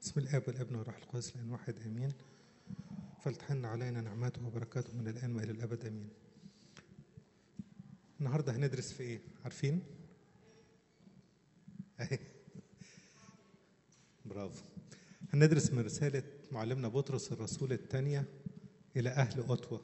بسم الاب والابن والروح القدس لان واحد امين فلتحن علينا نعمته وبركاته من الان والى الابد امين النهارده هندرس في ايه عارفين اهي برافو هندرس من رساله معلمنا بطرس الرسول الثانيه الى اهل اوتوا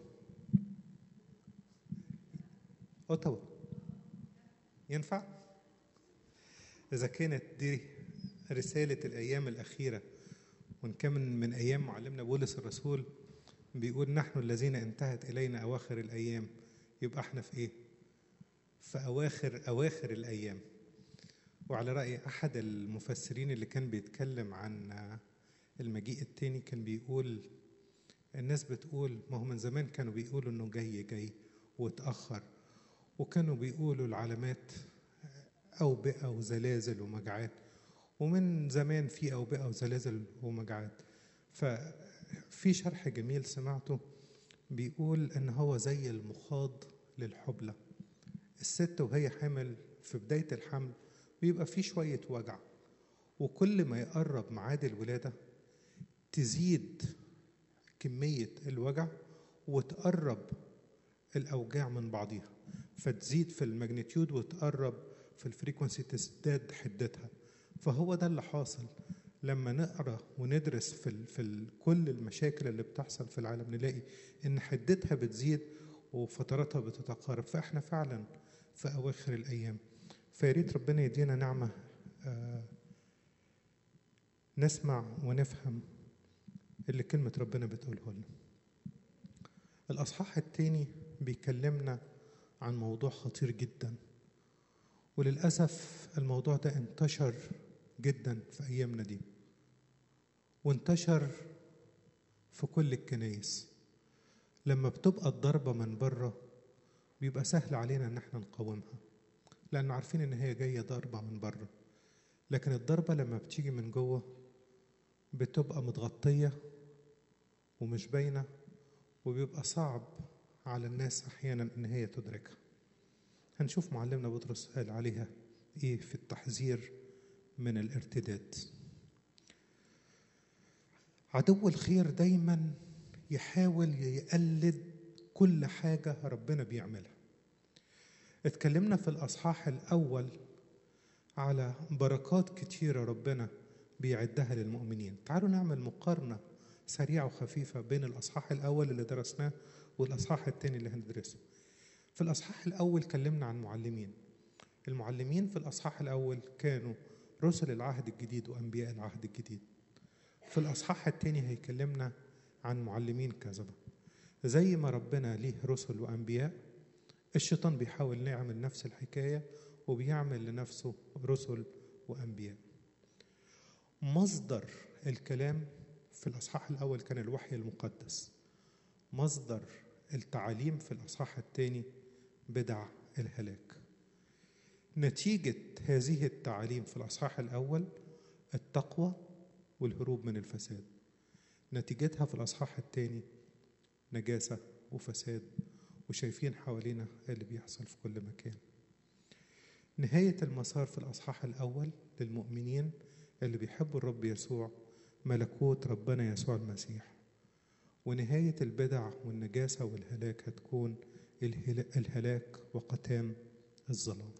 اوتوا ينفع اذا كانت دي رسالة الأيام الأخيرة وإن كان من أيام معلمنا بولس الرسول بيقول نحن الذين انتهت إلينا أواخر الأيام يبقى احنا في إيه؟ في أواخر أواخر الأيام وعلى رأي أحد المفسرين اللي كان بيتكلم عن المجيء التاني كان بيقول الناس بتقول ما هو من زمان كانوا بيقولوا إنه جاي جاي واتأخر وكانوا بيقولوا العلامات أوبئة وزلازل ومجاعات ومن زمان في أوبئة وزلازل ومجاعات ففي شرح جميل سمعته بيقول إن هو زي المخاض للحبلة الست وهي حامل في بداية الحمل بيبقى في شوية وجع وكل ما يقرب ميعاد الولادة تزيد كمية الوجع وتقرب الأوجاع من بعضيها فتزيد في الماجنتيود وتقرب في الفريكونسي تزداد حدتها فهو ده اللي حاصل لما نقرا وندرس في ال في ال كل المشاكل اللي بتحصل في العالم نلاقي ان حدتها بتزيد وفتراتها بتتقارب فاحنا فعلا في اواخر الايام فيا ريت ربنا يدينا نعمه آه نسمع ونفهم اللي كلمه ربنا بتقوله لنا الاصحاح الثاني بيكلمنا عن موضوع خطير جدا وللأسف الموضوع ده انتشر جدا في أيامنا دي وانتشر في كل الكنايس لما بتبقى الضربة من بره بيبقى سهل علينا ان احنا نقاومها لأن عارفين ان هي جاية ضربة من بره لكن الضربة لما بتيجي من جوه بتبقى متغطية ومش باينة وبيبقى صعب على الناس أحيانا إن هي تدركها هنشوف معلمنا بطرس قال عليها ايه في التحذير من الارتداد عدو الخير دايما يحاول يقلد كل حاجة ربنا بيعملها اتكلمنا في الأصحاح الأول على بركات كتيرة ربنا بيعدها للمؤمنين تعالوا نعمل مقارنة سريعة وخفيفة بين الأصحاح الأول اللي درسناه والأصحاح الثاني اللي هندرسه في الأصحاح الأول كلمنا عن معلمين المعلمين في الأصحاح الأول كانوا رسل العهد الجديد وأنبياء العهد الجديد في الأصحاح الثاني هيكلمنا عن معلمين كذبة زي ما ربنا ليه رسل وأنبياء الشيطان بيحاول يعمل نفس الحكاية وبيعمل لنفسه رسل وأنبياء مصدر الكلام في الأصحاح الأول كان الوحي المقدس مصدر التعاليم في الأصحاح الثاني بدع الهلاك نتيجة هذه التعاليم في الأصحاح الأول التقوى والهروب من الفساد نتيجتها في الأصحاح الثاني نجاسة وفساد وشايفين حوالينا اللي بيحصل في كل مكان نهاية المسار في الأصحاح الأول للمؤمنين اللي بيحبوا الرب يسوع ملكوت ربنا يسوع المسيح ونهاية البدع والنجاسة والهلاك هتكون الهلاك وقتام الظلام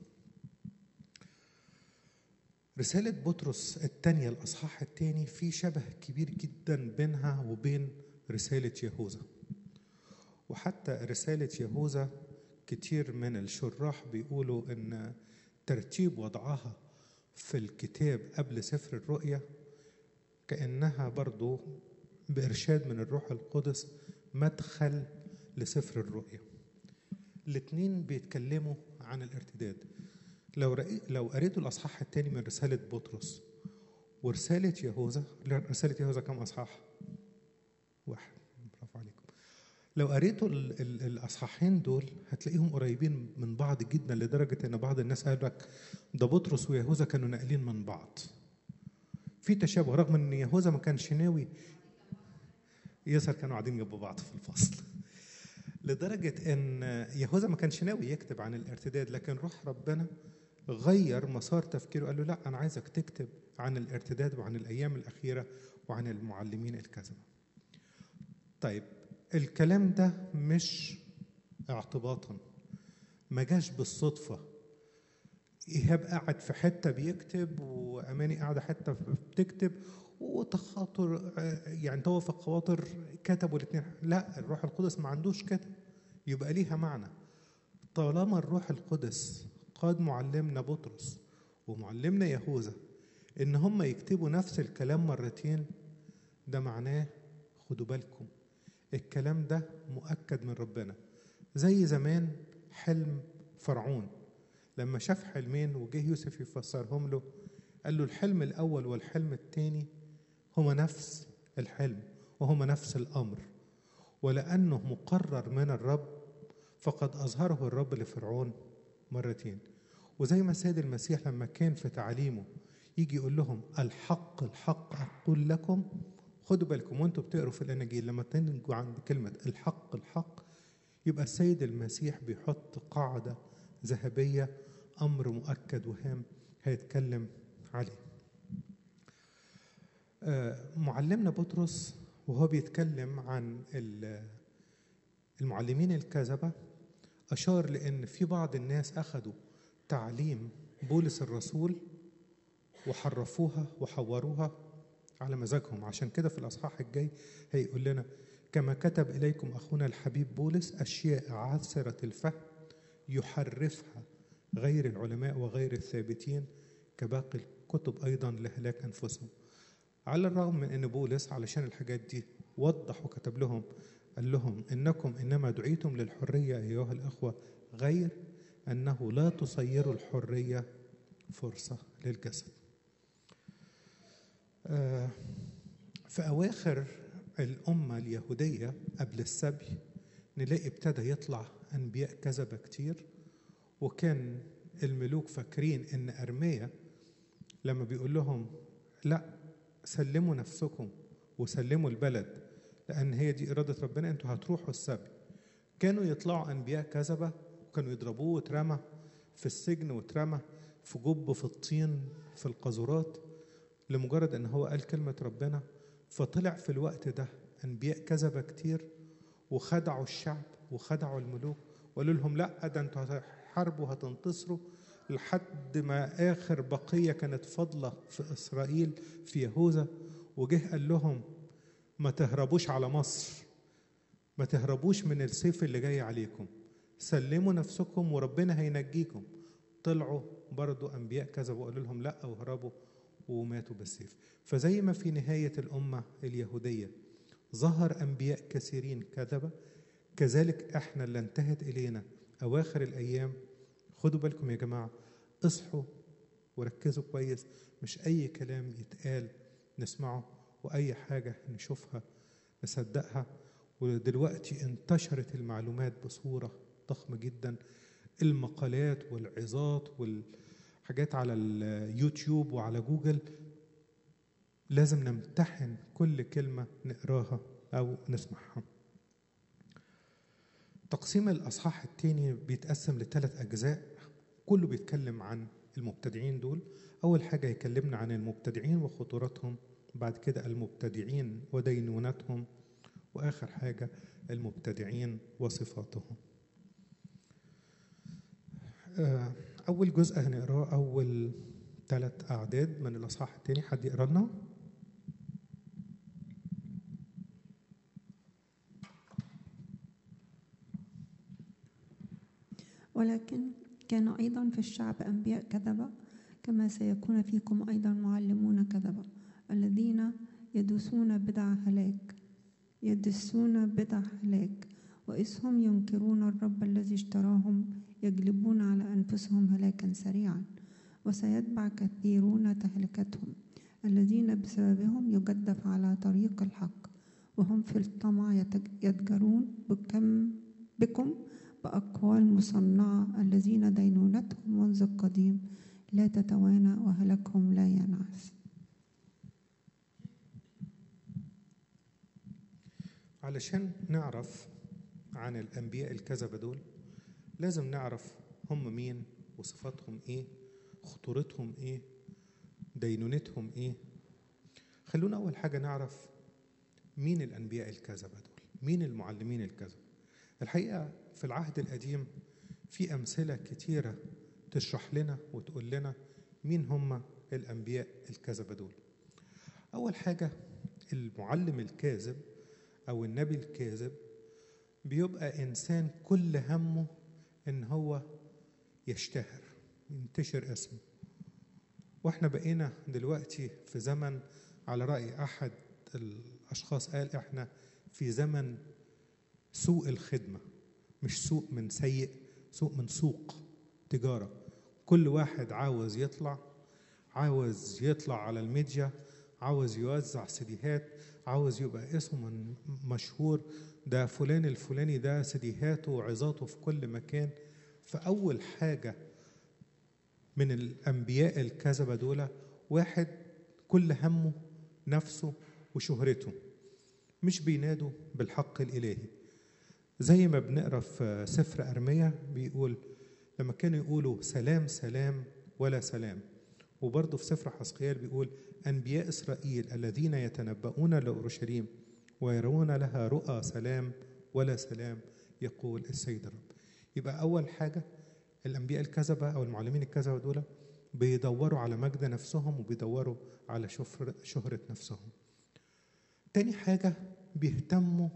رسالة بطرس الثانية الأصحاح الثاني في شبه كبير جدا بينها وبين رسالة يهوذا وحتى رسالة يهوذا كتير من الشراح بيقولوا إن ترتيب وضعها في الكتاب قبل سفر الرؤيا كأنها برضو بإرشاد من الروح القدس مدخل لسفر الرؤيا الاثنين بيتكلموا عن الارتداد لو رأي لو قريتوا الأصحاح الثاني من رسالة بطرس ورسالة يهوذا رسالة يهوذا كم أصحاح؟ واحد برافو عليكم لو قريتوا ال ال الأصحاحين دول هتلاقيهم قريبين من بعض جدا لدرجة إن بعض الناس قال لك ده بطرس ويهوذا كانوا ناقلين من بعض في تشابه رغم ان يهوذا ما كانش ناوي يظهر كانوا قاعدين جنب بعض في الفصل لدرجة إن يهوذا ما كانش ناوي يكتب عن الارتداد لكن روح ربنا غير مسار تفكيره قال له لا انا عايزك تكتب عن الارتداد وعن الايام الاخيره وعن المعلمين الكذبه طيب الكلام ده مش اعتباطا ما جاش بالصدفه ايهاب قاعد في حته بيكتب واماني قاعده حته بتكتب وتخاطر يعني توافق خواطر كتبوا الاثنين لا الروح القدس ما عندوش كده يبقى ليها معنى طالما الروح القدس قاد معلمنا بطرس ومعلمنا يهوذا ان هم يكتبوا نفس الكلام مرتين ده معناه خدوا بالكم الكلام ده مؤكد من ربنا زي زمان حلم فرعون لما شاف حلمين وجه يوسف يفسرهم له قال له الحلم الأول والحلم الثاني هما نفس الحلم وهما نفس الأمر ولأنه مقرر من الرب فقد أظهره الرب لفرعون مرتين وزي ما السيد المسيح لما كان في تعليمه يجي يقول لهم الحق الحق أقول لكم خدوا بالكم وانتوا بتقروا في الأناجيل لما تنجوا عند كلمة الحق الحق يبقى السيد المسيح بيحط قاعدة ذهبية أمر مؤكد وهام هيتكلم عليه معلمنا بطرس وهو بيتكلم عن المعلمين الكذبة أشار لأن في بعض الناس أخذوا تعليم بولس الرسول وحرفوها وحوروها على مزاجهم عشان كده في الأصحاح الجاي هيقول لنا كما كتب إليكم أخونا الحبيب بولس أشياء عاثرة الفهم يحرفها غير العلماء وغير الثابتين كباقي الكتب أيضا لهلاك أنفسهم على الرغم من أن بولس علشان الحاجات دي وضح وكتب لهم قال لهم إنكم إنما دعيتم للحرية أيها الأخوة غير أنه لا تصيروا الحرية فرصة للجسد في أواخر الأمة اليهودية قبل السبي نلاقي ابتدى يطلع أنبياء كذبة كتير وكان الملوك فاكرين إن أرميا لما بيقول لهم لا سلموا نفسكم وسلموا البلد لأن هي دي إرادة ربنا أنتوا هتروحوا السبي كانوا يطلعوا أنبياء كذبة وكانوا يضربوه واترمى في السجن واترمى في جب في الطين في القاذورات لمجرد ان هو قال كلمة ربنا فطلع في الوقت ده انبياء كذبة كتير وخدعوا الشعب وخدعوا الملوك وقالوا لهم لا ده انتوا هتحاربوا هتنتصروا لحد ما اخر بقية كانت فاضلة في اسرائيل في يهوذا وجه قال لهم ما تهربوش على مصر ما تهربوش من السيف اللي جاي عليكم سلموا نفسكم وربنا هينجيكم طلعوا برضو انبياء كذبوا وقالوا لهم لا وهربوا وماتوا بالسيف فزي ما في نهاية الأمة اليهودية ظهر أنبياء كثيرين كذبة كذلك احنا اللي انتهت إلينا أواخر الأيام خدوا بالكم يا جماعة اصحوا وركزوا كويس مش أي كلام يتقال نسمعه وأي حاجة نشوفها نصدقها ودلوقتي انتشرت المعلومات بصورة ضخمة جدا المقالات والعظات والحاجات على اليوتيوب وعلى جوجل لازم نمتحن كل كلمة نقراها أو نسمعها تقسيم الأصحاح التاني بيتقسم لثلاث أجزاء كله بيتكلم عن المبتدعين دول أول حاجة يكلمنا عن المبتدعين وخطوراتهم بعد كده المبتدعين ودينونتهم وآخر حاجة المبتدعين وصفاتهم أول جزء هنقراه أول ثلاث أعداد من الأصحاح التاني حد يقرا لنا؟ ولكن كان أيضا في الشعب أنبياء كذبة كما سيكون فيكم أيضا معلمون كذبة الذين يدسون بدع هلاك يدسون بدع هلاك وإذ هم ينكرون الرب الذي اشتراهم يجلبون على أنفسهم هلاكا سريعا وسيتبع كثيرون تهلكتهم الذين بسببهم يجدف على طريق الحق وهم في الطمع يتجرون بكم بكم بأقوال مصنعة الذين دينونتهم منذ القديم لا تتوانى وهلكهم لا ينعس علشان نعرف عن الأنبياء الكذبة دول لازم نعرف هم مين وصفاتهم إيه خطورتهم ايه دينونتهم ايه خلونا اول حاجه نعرف مين الانبياء الكذبه دول مين المعلمين الكذبه الحقيقه في العهد القديم في امثله كتيره تشرح لنا وتقول لنا مين هم الانبياء الكذبه دول اول حاجه المعلم الكاذب او النبي الكاذب بيبقى انسان كل همه ان هو يشتهر ينتشر اسمه واحنا بقينا دلوقتي في زمن على راي احد الاشخاص قال احنا في زمن سوء الخدمه مش سوء من سيء سوء من سوق تجاره كل واحد عاوز يطلع عاوز يطلع على الميديا عاوز يوزع سيديهات عاوز يبقى اسمه من مشهور ده فلان الفلاني ده سيديهاته وعظاته في كل مكان فأول حاجة من الأنبياء الكذبة دول واحد كل همه نفسه وشهرته مش بينادوا بالحق الإلهي زي ما بنقرا في سفر أرمية بيقول لما كانوا يقولوا سلام سلام ولا سلام وبرضه في سفر حسقيال بيقول أنبياء إسرائيل الذين يتنبؤون لأورشليم ويرون لها رؤى سلام ولا سلام يقول السيد الرب يبقى أول حاجة الأنبياء الكذبة أو المعلمين الكذبة دول بيدوروا على مجد نفسهم وبيدوروا على شهرة نفسهم تاني حاجة بيهتموا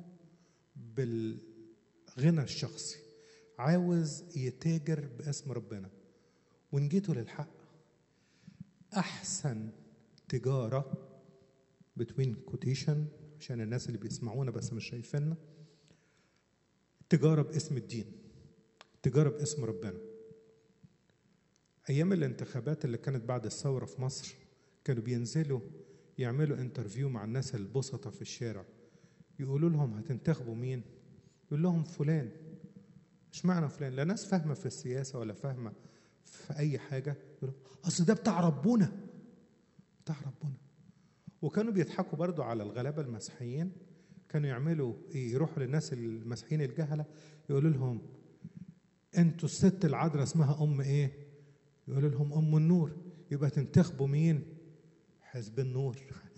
بالغنى الشخصي عاوز يتاجر باسم ربنا وإن جيتوا للحق أحسن تجارة بتوين كوتيشن عشان الناس اللي بيسمعونا بس مش شايفيننا تجارة باسم الدين تجارة باسم ربنا أيام الانتخابات اللي كانت بعد الثورة في مصر كانوا بينزلوا يعملوا انترفيو مع الناس البسطة في الشارع يقولوا لهم هتنتخبوا مين؟ يقول لهم فلان اشمعنى فلان؟ لا ناس فاهمة في السياسة ولا فاهمة في أي حاجة يقولوا أصل ده بتاع ربنا بتاع ربنا وكانوا بيضحكوا برضو على الغلابة المسيحيين كانوا يعملوا إيه يروحوا للناس المسيحيين الجهلة يقولوا لهم انتوا الست العذراء اسمها ام ايه يقولوا لهم ام النور يبقى تنتخبوا مين حزب النور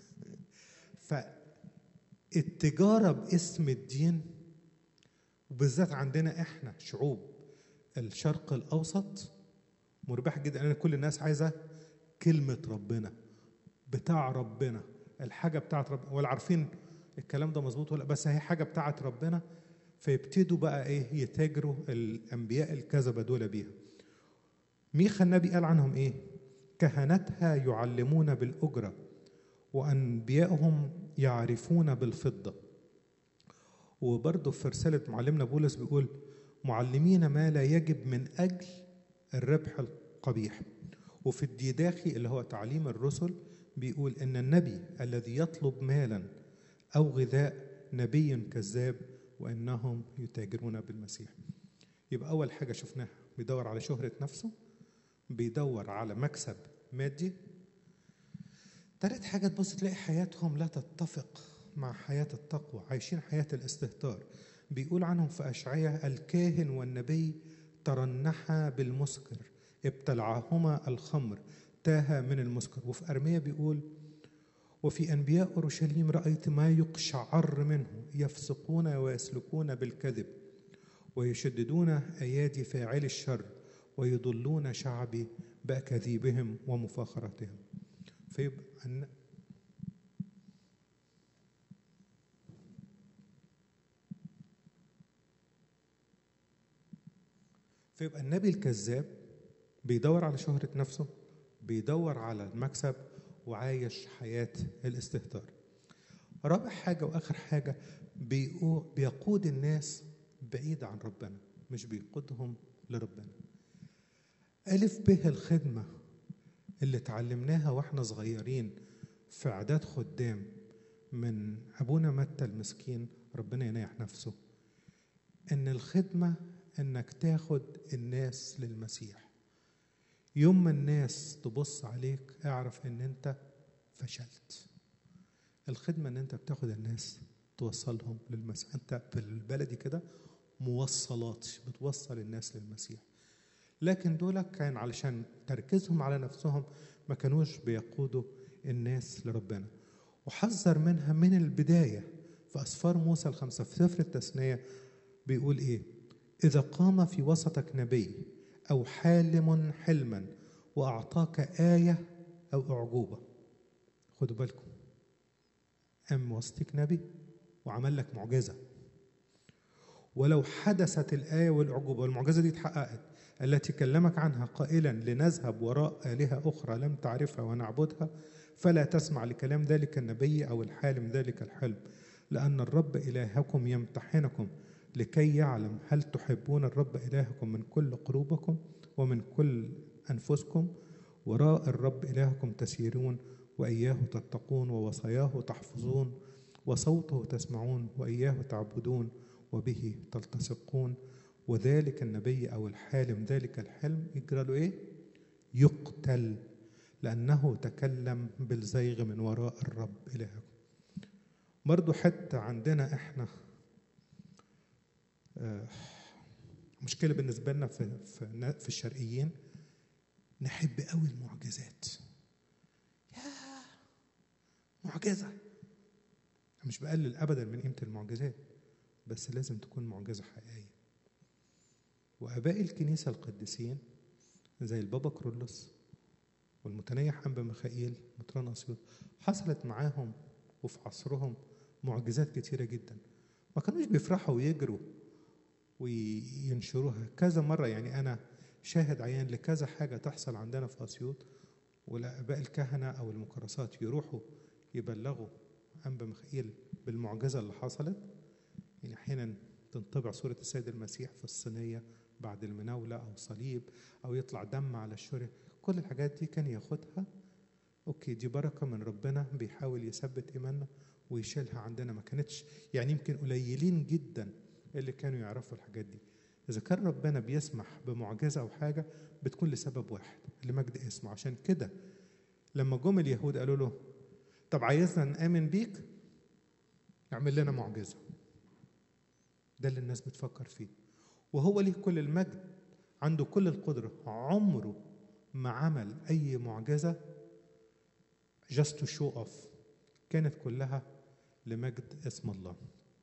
فالتجارة باسم الدين وبالذات عندنا احنا شعوب الشرق الاوسط مربحة جدا انا كل الناس عايزة كلمة ربنا بتاع ربنا الحاجة بتاعت ربنا ولا عارفين الكلام ده مظبوط ولا بس هي حاجة بتاعت ربنا فيبتدوا بقى ايه يتاجروا الانبياء الكذبه دول بيها ميخا النبي قال عنهم ايه كهنتها يعلمون بالاجره وانبيائهم يعرفون بالفضه وبرضه في رساله معلمنا بولس بيقول معلمين ما لا يجب من اجل الربح القبيح وفي الديداخي اللي هو تعليم الرسل بيقول ان النبي الذي يطلب مالا او غذاء نبي كذاب وانهم يتاجرون بالمسيح يبقى اول حاجه شفناها بيدور على شهره نفسه بيدور على مكسب مادي تالت حاجه تبص تلاقي حياتهم لا تتفق مع حياه التقوى عايشين حياه الاستهتار بيقول عنهم في اشعياء الكاهن والنبي ترنحا بالمسكر ابتلعهما الخمر تاه من المسكر وفي ارميا بيقول وفي أنبياء أورشليم رأيت ما يقشعر منه يفسقون ويسلكون بالكذب ويشددون أيادي فاعل الشر ويضلون شعبي بأكاذيبهم ومفاخرتهم فيبقى أن فيبقى النبي الكذاب بيدور على شهرة نفسه بيدور على المكسب وعايش حياة الاستهتار رابع حاجة وآخر حاجة بيقود الناس بعيد عن ربنا مش بيقودهم لربنا ألف به الخدمة اللي اتعلمناها واحنا صغيرين في إعداد خدام من أبونا متى المسكين ربنا ينيح نفسه إن الخدمة إنك تاخد الناس للمسيح يوم ما الناس تبص عليك اعرف ان انت فشلت الخدمة ان انت بتاخد الناس توصلهم للمسيح انت بالبلدي كده موصلات بتوصل الناس للمسيح لكن دول كان علشان تركيزهم على نفسهم ما كانوش بيقودوا الناس لربنا وحذر منها من البداية في أسفار موسى الخمسة في سفر التثنية بيقول إيه إذا قام في وسطك نبي أو حالم حلما وأعطاك آية أو أعجوبة خدوا بالكم قام وسطك نبي وعمل لك معجزة ولو حدثت الآية والأعجوبة والمعجزة دي اتحققت التي كلمك عنها قائلا لنذهب وراء آلهة أخرى لم تعرفها ونعبدها فلا تسمع لكلام ذلك النبي أو الحالم ذلك الحلم لأن الرب إلهكم يمتحنكم لكي يعلم هل تحبون الرب إلهكم من كل قلوبكم ومن كل أنفسكم وراء الرب إلهكم تسيرون وإياه تتقون ووصاياه تحفظون وصوته تسمعون وإياه تعبدون وبه تلتصقون وذلك النبي أو الحالم ذلك الحلم يجرى له إيه؟ يقتل لأنه تكلم بالزيغ من وراء الرب إلهكم برضو حتى عندنا إحنا آه، مشكلة بالنسبة لنا في, في, في الشرقيين نحب قوي المعجزات يا معجزة مش بقلل أبدا من قيمة المعجزات بس لازم تكون معجزة حقيقية وآباء الكنيسة القديسين زي البابا كرولوس والمتنيح أنبا ميخائيل مطران أسيوط حصلت معاهم وفي عصرهم معجزات كتيرة جدا ما كانوش بيفرحوا ويجروا وينشروها كذا مرة يعني أنا شاهد عيان لكذا حاجة تحصل عندنا في أسيوط والآباء الكهنة أو المكرسات يروحوا يبلغوا أنبا ميخائيل بالمعجزة اللي حصلت يعني أحيانا تنطبع صورة السيد المسيح في الصينية بعد المناولة أو صليب أو يطلع دم على الشرة كل الحاجات دي كان ياخدها أوكي دي بركة من ربنا بيحاول يثبت إيماننا ويشيلها عندنا ما كانتش يعني يمكن قليلين جدا اللي كانوا يعرفوا الحاجات دي إذا كان ربنا بيسمح بمعجزة أو حاجة بتكون لسبب واحد لمجد اسمه عشان كده لما جم اليهود قالوا له طب عايزنا نآمن بيك اعمل لنا معجزة ده اللي الناس بتفكر فيه وهو ليه كل المجد عنده كل القدرة عمره ما عمل أي معجزة just to show off كانت كلها لمجد اسم الله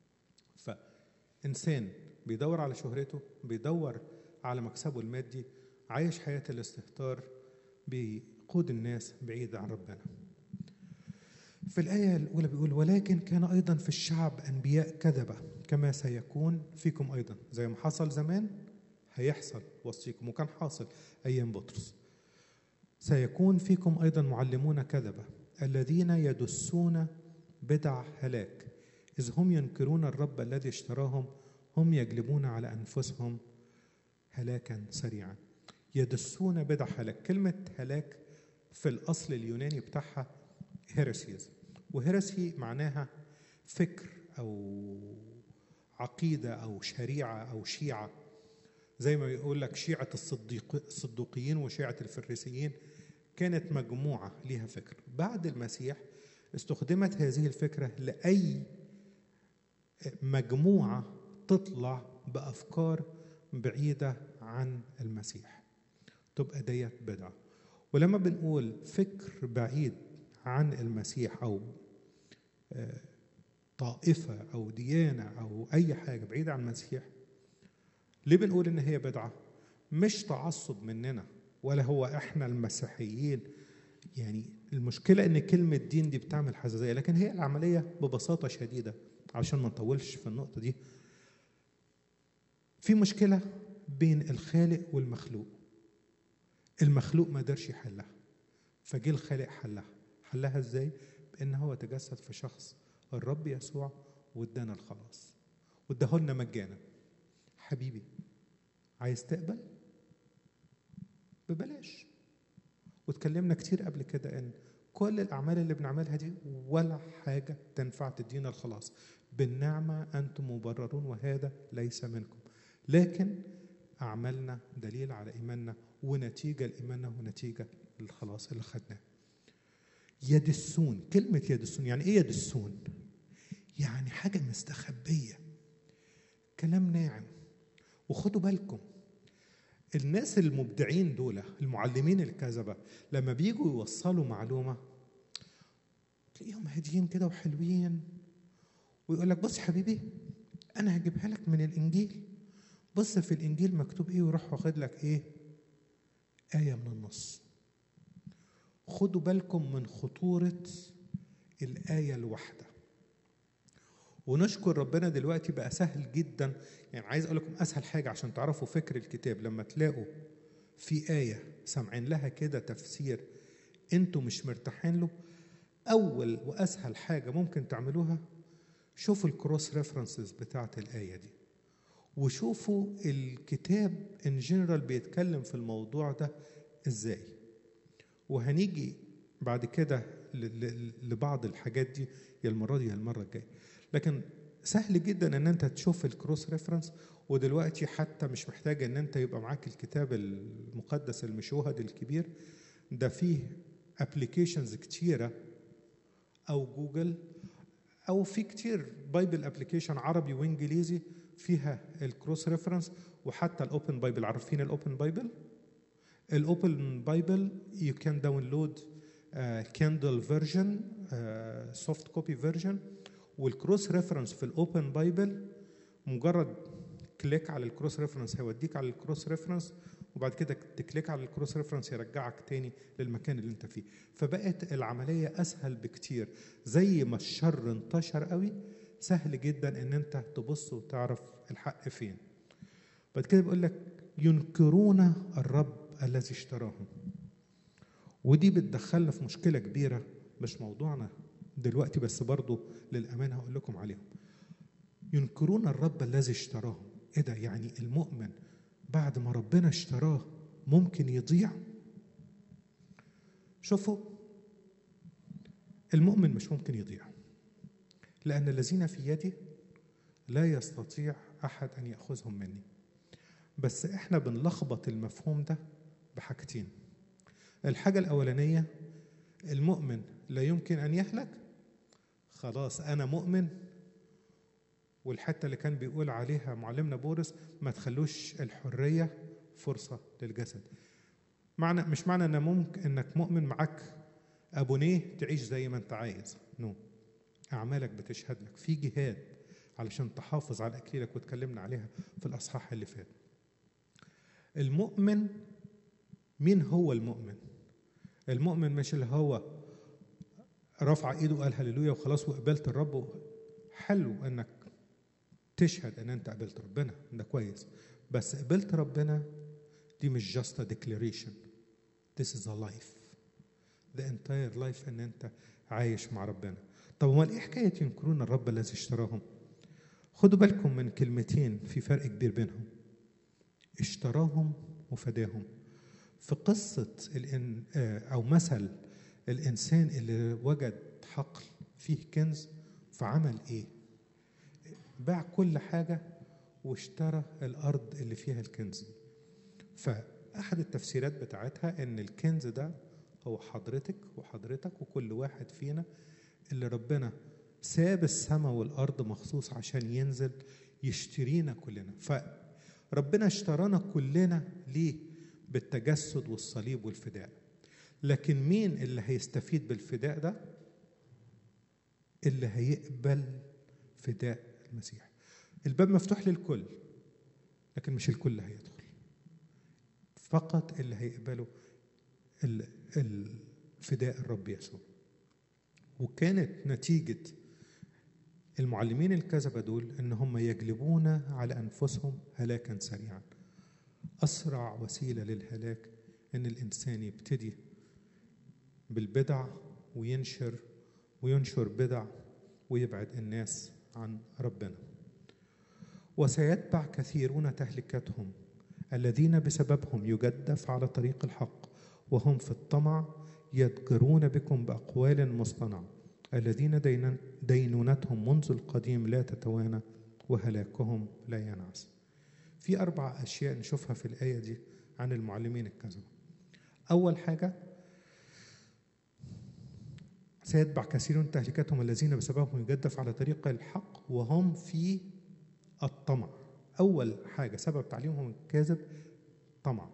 فإنسان بيدور على شهرته بيدور على مكسبه المادي عايش حياة الاستهتار بيقود الناس بعيد عن ربنا في الآية الأولى بيقول ولكن كان أيضا في الشعب أنبياء كذبة كما سيكون فيكم أيضا زي ما حصل زمان هيحصل وصيكم وكان حاصل أيام بطرس سيكون فيكم أيضا معلمون كذبة الذين يدسون بدع هلاك إذ هم ينكرون الرب الذي اشتراهم هم يجلبون على أنفسهم هلاكا سريعا يدسون بدع هلاك كلمة هلاك في الأصل اليوناني بتاعها هيرسيز وهيرسي معناها فكر أو عقيدة أو شريعة أو شيعة زي ما يقول لك شيعة الصديق الصدوقيين وشيعة الفريسيين كانت مجموعة لها فكر بعد المسيح استخدمت هذه الفكرة لأي مجموعة تطلع بأفكار بعيدة عن المسيح تبقى ديت بدعة ولما بنقول فكر بعيد عن المسيح أو طائفة أو ديانة أو أي حاجة بعيدة عن المسيح ليه بنقول إن هي بدعة؟ مش تعصب مننا ولا هو إحنا المسيحيين يعني المشكلة إن كلمة دين دي بتعمل حساسية لكن هي العملية ببساطة شديدة علشان ما نطولش في النقطة دي في مشكلة بين الخالق والمخلوق المخلوق ما قدرش يحلها فجه الخالق حلها حلها ازاي؟ بان هو تجسد في شخص الرب يسوع وادانا الخلاص واداه لنا مجانا حبيبي عايز تقبل؟ ببلاش واتكلمنا كتير قبل كده ان كل الاعمال اللي بنعملها دي ولا حاجه تنفع تدينا الخلاص بالنعمه انتم مبررون وهذا ليس منكم لكن اعمالنا دليل على ايماننا ونتيجه لايماننا ونتيجه للخلاص اللي خدناه يدسون كلمة يدسون يعني إيه يدسون؟ يعني حاجة مستخبية كلام ناعم وخدوا بالكم الناس المبدعين دول المعلمين الكذبة لما بيجوا يوصلوا معلومة تلاقيهم هاديين كده وحلوين ويقول لك بص حبيبي أنا هجيبها لك من الإنجيل بص في الإنجيل مكتوب إيه ويروح واخد لك إيه آية من النص خدوا بالكم من خطورة الآية الواحدة ونشكر ربنا دلوقتي بقى سهل جدا يعني عايز اقول لكم اسهل حاجه عشان تعرفوا فكر الكتاب لما تلاقوا في ايه سامعين لها كده تفسير انتوا مش مرتاحين له اول واسهل حاجه ممكن تعملوها شوفوا الكروس ريفرنسز بتاعت الايه دي وشوفوا الكتاب ان جنرال بيتكلم في الموضوع ده ازاي وهنيجي بعد كده ل- ل- لبعض الحاجات دي يا المره دي يا المره الجايه لكن سهل جدا ان انت تشوف الكروس ريفرنس ودلوقتي حتى مش محتاج ان انت يبقى معاك الكتاب المقدس المشوهد الكبير ده فيه ابلكيشنز كتيره او جوجل او في كتير بايبل ابلكيشن عربي وانجليزي فيها الكروس ريفرنس وحتى الاوبن بايبل عارفين الاوبن بايبل الاوبن بايبل يو كان داونلود كاندل فيرجن سوفت كوبي فيرجن والكروس ريفرنس في الاوبن بايبل مجرد كليك على الكروس ريفرنس هيوديك على الكروس ريفرنس وبعد كده تكليك على الكروس ريفرنس يرجعك تاني للمكان اللي انت فيه فبقت العمليه اسهل بكتير زي ما الشر انتشر قوي سهل جدا ان انت تبص وتعرف الحق فين بعد كده بيقول لك ينكرون الرب الذي اشتراهم ودي بتدخلنا في مشكله كبيره مش موضوعنا دلوقتي بس برضو للأمانة هقول لكم عليهم ينكرون الرب الذي اشتراهم ايه ده يعني المؤمن بعد ما ربنا اشتراه ممكن يضيع شوفوا المؤمن مش ممكن يضيع لأن الذين في يدي لا يستطيع أحد أن يأخذهم مني بس إحنا بنلخبط المفهوم ده بحاجتين الحاجة الأولانية المؤمن لا يمكن أن يهلك خلاص أنا مؤمن والحتة اللي كان بيقول عليها معلمنا بولس ما تخلوش الحرية فرصة للجسد معنى مش معنى ان ممكن انك مؤمن معاك ابونيه تعيش زي ما انت عايز نو no. اعمالك بتشهد لك في جهاد علشان تحافظ على اكليلك واتكلمنا عليها في الاصحاح اللي فات المؤمن مين هو المؤمن المؤمن مش اللي هو رفع ايده وقال هللويا وخلاص وقبلت الرب حلو انك تشهد ان انت قبلت ربنا ده كويس بس قبلت ربنا دي مش just a declaration this is a life the entire life ان انت عايش مع ربنا طب امال ايه حكايه ينكرون الرب الذي اشتراهم خدوا بالكم من كلمتين في فرق كبير بينهم اشتراهم وفداهم في قصة الإن أو مثل الإنسان اللي وجد حقل فيه كنز فعمل إيه؟ باع كل حاجة واشترى الأرض اللي فيها الكنز دي فأحد التفسيرات بتاعتها إن الكنز ده هو حضرتك وحضرتك وكل واحد فينا اللي ربنا ساب السماء والأرض مخصوص عشان ينزل يشترينا كلنا فربنا اشترانا كلنا ليه؟ بالتجسد والصليب والفداء لكن مين اللي هيستفيد بالفداء ده اللي هيقبل فداء المسيح الباب مفتوح للكل لكن مش الكل هيدخل فقط اللي هيقبلوا الفداء الرب يسوع وكانت نتيجة المعلمين الكذبة دول إن هم يجلبون على أنفسهم هلاكا سريعا أسرع وسيلة للهلاك إن الإنسان يبتدي بالبدع وينشر وينشر بدع ويبعد الناس عن ربنا وسيتبع كثيرون تهلكتهم الذين بسببهم يجدف على طريق الحق وهم في الطمع يدقرون بكم بأقوال مصطنعة الذين دينونتهم منذ القديم لا تتوانى وهلاكهم لا ينعس في أربع أشياء نشوفها في الآية دي عن المعلمين الكذبة أول حاجة سيتبع كثير تهلكتهم الذين بسببهم يجدف على طريق الحق وهم في الطمع أول حاجة سبب تعليمهم الكاذب طمع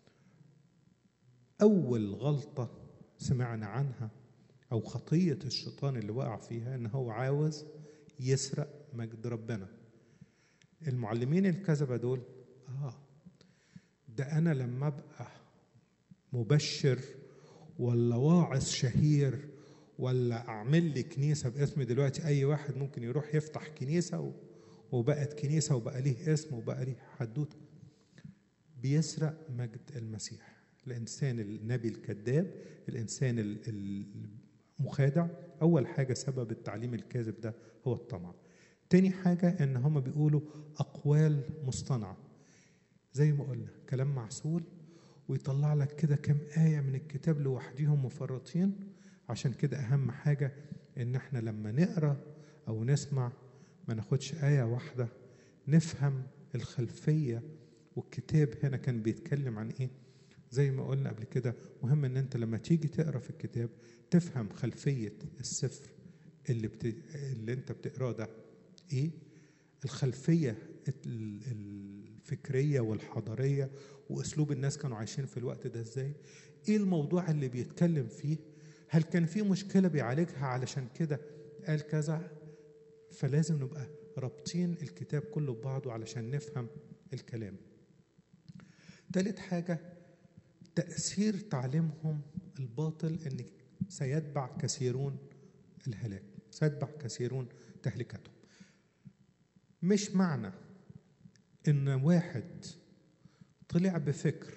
أول غلطة سمعنا عنها أو خطية الشيطان اللي وقع فيها إن هو عاوز يسرق مجد ربنا المعلمين الكذبة دول آه ده أنا لما أبقى مبشر ولا واعظ شهير ولا أعمل لي كنيسة باسمي دلوقتي أي واحد ممكن يروح يفتح كنيسة و- وبقت كنيسة وبقى ليه اسم وبقى ليه حدوتة بيسرق مجد المسيح الإنسان النبي الكذاب الإنسان ال- المخادع أول حاجة سبب التعليم الكاذب ده هو الطمع تاني حاجة إن هم بيقولوا أقوال مصطنعة زي ما قلنا كلام معسول ويطلع لك كده كم آية من الكتاب لوحديهم مفرطين عشان كده أهم حاجة إن إحنا لما نقرأ أو نسمع ما ناخدش آية واحدة نفهم الخلفية والكتاب هنا كان بيتكلم عن إيه زي ما قلنا قبل كده مهم إن أنت لما تيجي تقرأ في الكتاب تفهم خلفية السفر اللي, بت... اللي أنت بتقراه ده إيه الخلفية ال- الفكرية والحضارية وأسلوب الناس كانوا عايشين في الوقت ده إزاي إيه الموضوع اللي بيتكلم فيه هل كان في مشكلة بيعالجها علشان كده قال كذا فلازم نبقى رابطين الكتاب كله ببعضه علشان نفهم الكلام تالت حاجة تأثير تعليمهم الباطل أن سيتبع كثيرون الهلاك سيتبع كثيرون تهلكتهم مش معنى ان واحد طلع بفكر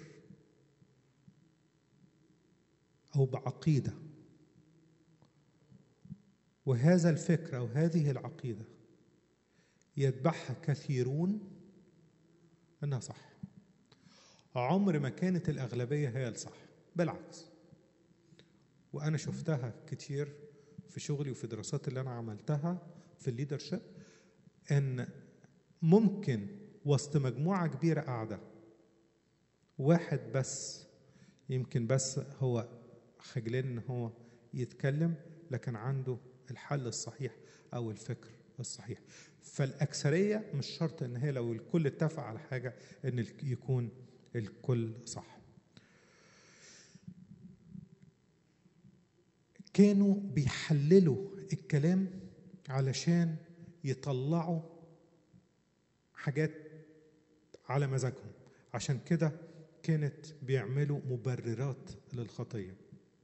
او بعقيده وهذا الفكر او هذه العقيده يتبعها كثيرون انها صح عمر ما كانت الاغلبيه هي الصح بالعكس وانا شفتها كتير في شغلي وفي دراسات اللي انا عملتها في الليدرشيب ان ممكن وسط مجموعه كبيره قاعده واحد بس يمكن بس هو خجلان ان هو يتكلم لكن عنده الحل الصحيح او الفكر الصحيح فالاكثريه مش شرط ان هي لو الكل اتفق على حاجه ان يكون الكل صح كانوا بيحللوا الكلام علشان يطلعوا حاجات على مزاجهم عشان كده كانت بيعملوا مبررات للخطيه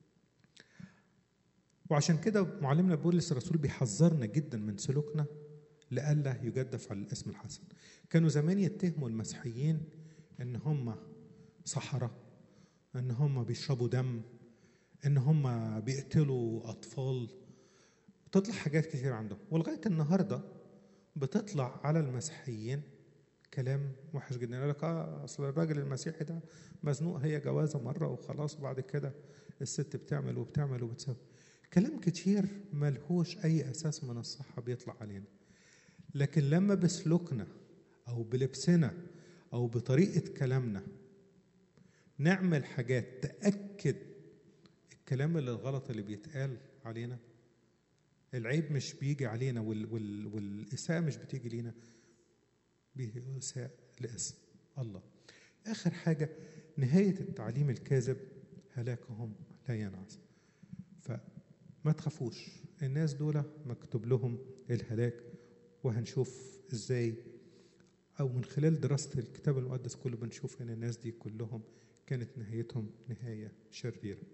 وعشان كده معلمنا بولس الرسول بيحذرنا جدا من سلوكنا لئلا يجدف على الاسم الحسن كانوا زمان يتهموا المسيحيين ان هم سحرة ان هم بيشربوا دم ان هم بيقتلوا اطفال تطلع حاجات كتير عندهم ولغايه النهارده بتطلع على المسيحيين كلام وحش جدا يقول لك اه اصل الراجل المسيحي ده مزنوق هي جوازه مره وخلاص وبعد كده الست بتعمل وبتعمل وبتسوي كلام كتير ملهوش اي اساس من الصحه بيطلع علينا لكن لما بسلوكنا او بلبسنا او بطريقه كلامنا نعمل حاجات تاكد الكلام اللي الغلط اللي بيتقال علينا العيب مش بيجي علينا وال وال والإساءة مش بتيجي لينا بيساء لاسم الله آخر حاجة نهاية التعليم الكاذب هلاكهم لا ينعس فما تخافوش الناس دول مكتوب لهم الهلاك وهنشوف ازاي او من خلال دراسة الكتاب المقدس كله بنشوف ان الناس دي كلهم كانت نهايتهم نهاية شريرة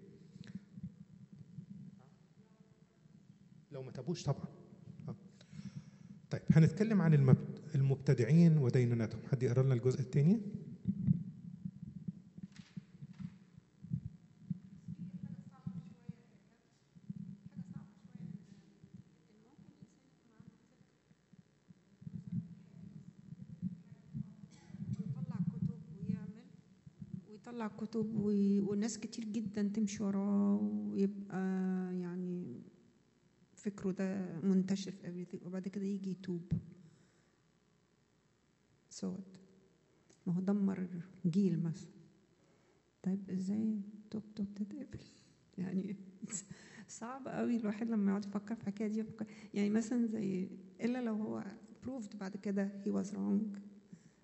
لو ما تابوش طبعا آه. طيب هنتكلم عن المبت... المبتدعين ودينونتهم حد يقرا لنا الجزء الثاني يطلع كتب ويعمل ويطلع كتب وي... وناس كتير جدا تمشي وراه ويبقى يعني فكره ده منتشر في everything وبعد كده يجي يتوب سود ما هو دمر جيل مثلا طيب ازاي توبته بتتقبل يعني صعب قوي الواحد لما يقعد يفكر في الحكايه دي يفكر يعني مثلا زي الا لو هو proved بعد كده he was wrong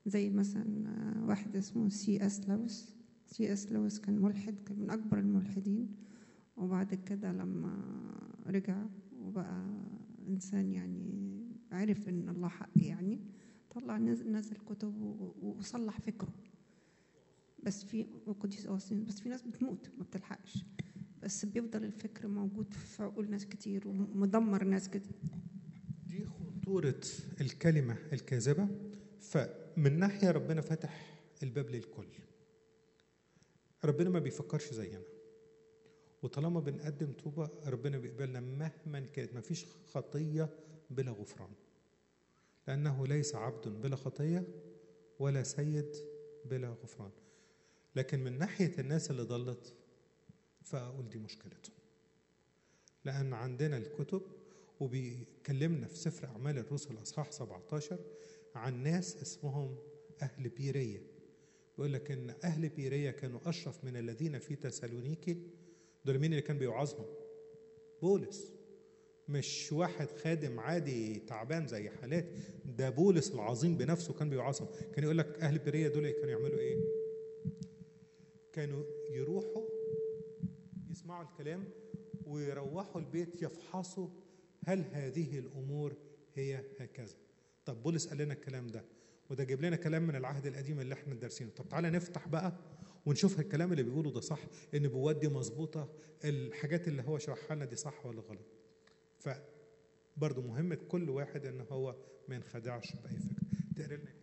زي مثلا آه، واحد اسمه سي اس لويس سي اس لويس كان ملحد كان من اكبر الملحدين وبعد كده لما رجع وبقى انسان يعني عرف ان الله حق يعني طلع نزل, نزل كتب و- و- وصلح فكره بس في وقديس اوسين بس في ناس بتموت ما بتلحقش بس بيفضل الفكر موجود في عقول ناس كتير ومدمر ناس كتير دي خطورة الكلمة الكاذبة فمن ناحية ربنا فتح الباب للكل ربنا ما بيفكرش زينا وطالما بنقدم توبة ربنا بيقبلنا مهما كانت ما فيش خطية بلا غفران لأنه ليس عبد بلا خطية ولا سيد بلا غفران لكن من ناحية الناس اللي ضلت فأقول دي مشكلتهم لأن عندنا الكتب وبيكلمنا في سفر أعمال الرسل أصحاح 17 عن ناس اسمهم أهل بيرية بيقول لك إن أهل بيرية كانوا أشرف من الذين في تسالونيكي دول مين اللي كان بيوعظهم؟ بولس مش واحد خادم عادي تعبان زي حالات ده بولس العظيم بنفسه كان بيوعظهم كان يقول لك أهل بيرية دول كانوا يعملوا إيه؟ كانوا يروحوا يسمعوا الكلام ويروحوا البيت يفحصوا هل هذه الامور هي هكذا طب بولس قال لنا الكلام ده وده جايب لنا كلام من العهد القديم اللي احنا دارسينه طب تعالى نفتح بقى ونشوف الكلام اللي بيقوله ده صح النبوات دي مظبوطه الحاجات اللي هو شرحها لنا دي صح ولا غلط فبرضه مهمه كل واحد ان هو ما ينخدعش باي فكره تقرا لنا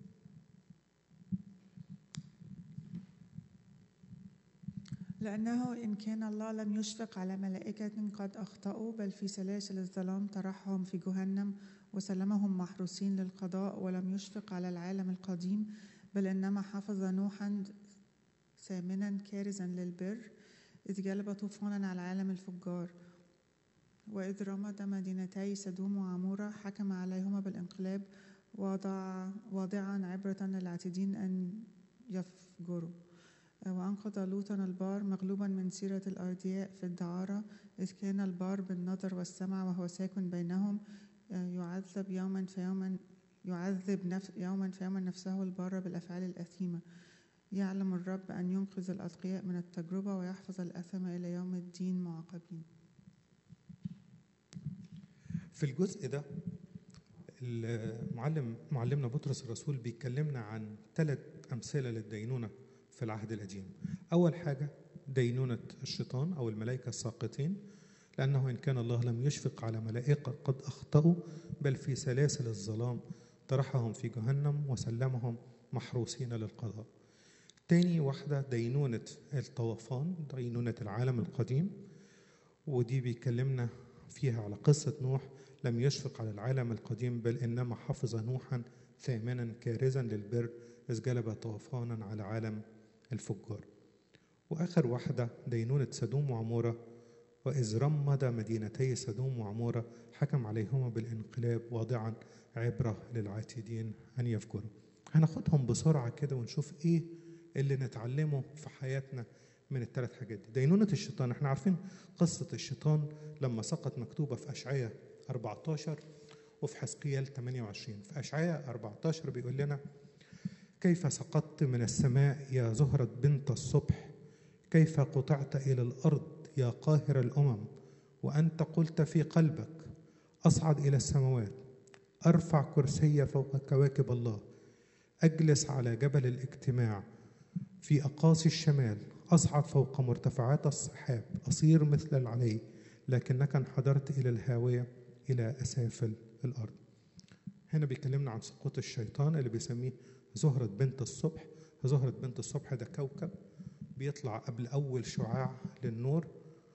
لأنه إن كان الله لم يشفق على ملائكة قد أخطأوا بل في سلاسل الظلام طرحهم في جهنم وسلمهم محروسين للقضاء ولم يشفق على العالم القديم بل إنما حفظ نوحا ثامنا كارزا للبر إذ جلب طوفانا على العالم الفجار وإذ رمد مدينتي سدوم وعمورة حكم عليهما بالانقلاب وضع واضعا عبرة للعاتدين أن يفجروا وأنقذ لوطا البار مغلوبا من سيرة الأردياء في الدعارة إذ كان البار بالنظر والسمع وهو ساكن بينهم يعذب يوما فيوما يعذب نفس يوما فيوما نفسه البار بالأفعال الأثيمة يعلم الرب أن ينقذ الأتقياء من التجربة ويحفظ الأثم إلى يوم الدين معاقبين في الجزء ده المعلم معلمنا بطرس الرسول بيكلمنا عن ثلاث أمثلة للدينونة في العهد القديم أول حاجة دينونة الشيطان أو الملائكة الساقطين لأنه إن كان الله لم يشفق على ملائكة قد أخطأوا بل في سلاسل الظلام طرحهم في جهنم وسلمهم محروسين للقضاء تاني واحدة دينونة الطوفان دينونة العالم القديم ودي بيكلمنا فيها على قصة نوح لم يشفق على العالم القديم بل إنما حفظ نوحا ثامنا كارزا للبر إذ جلب طوفانا على عالم الفجار وآخر واحدة دينونة سدوم وعمورة وإذ رمد مدينتي سدوم وعمورة حكم عليهما بالانقلاب واضعا عبرة للعاتدين أن يفجروا هناخدهم بسرعة كده ونشوف إيه اللي نتعلمه في حياتنا من الثلاث حاجات دي دينونة الشيطان احنا عارفين قصة الشيطان لما سقط مكتوبة في أشعية 14 وفي حزقيال 28 في أشعية 14 بيقول لنا كيف سقطت من السماء يا زهرة بنت الصبح كيف قطعت إلى الأرض يا قاهر الأمم وأنت قلت في قلبك أصعد إلى السماوات أرفع كرسي فوق كواكب الله أجلس على جبل الاجتماع في أقاصي الشمال أصعد فوق مرتفعات السحاب أصير مثل العلي لكنك انحدرت إلى الهاوية إلى أسافل الأرض هنا بيكلمنا عن سقوط الشيطان اللي بيسميه زهرة بنت الصبح زهرة بنت الصبح ده كوكب بيطلع قبل أول شعاع للنور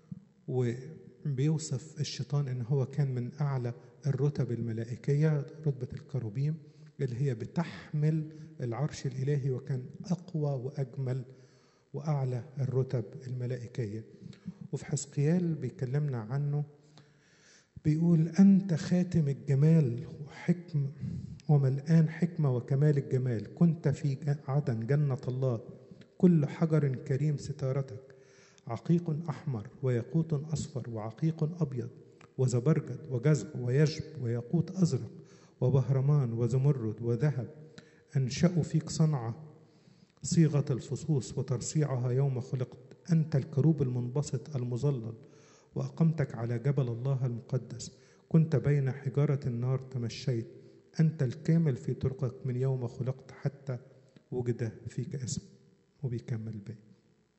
وبيوصف الشيطان إن هو كان من أعلى الرتب الملائكية رتبة الكروبيم اللي هي بتحمل العرش الإلهي وكان أقوى وأجمل وأعلى الرتب الملائكية وفي حزقيال بيكلمنا عنه بيقول أنت خاتم الجمال وحكم وملآن حكمة وكمال الجمال كنت في عدن جنة الله كل حجر كريم ستارتك عقيق أحمر وياقوت أصفر وعقيق أبيض وزبرجد وجزع ويجب وياقوت أزرق وبهرمان وزمرد وذهب أنشأوا فيك صنعة صيغة الفصوص وترصيعها يوم خلقت أنت الكروب المنبسط المظلل وأقمتك على جبل الله المقدس كنت بين حجارة النار تمشيت أنت الكامل في طرقك من يوم خلقت حتى وجد فيك اسم وبيكمل الباقي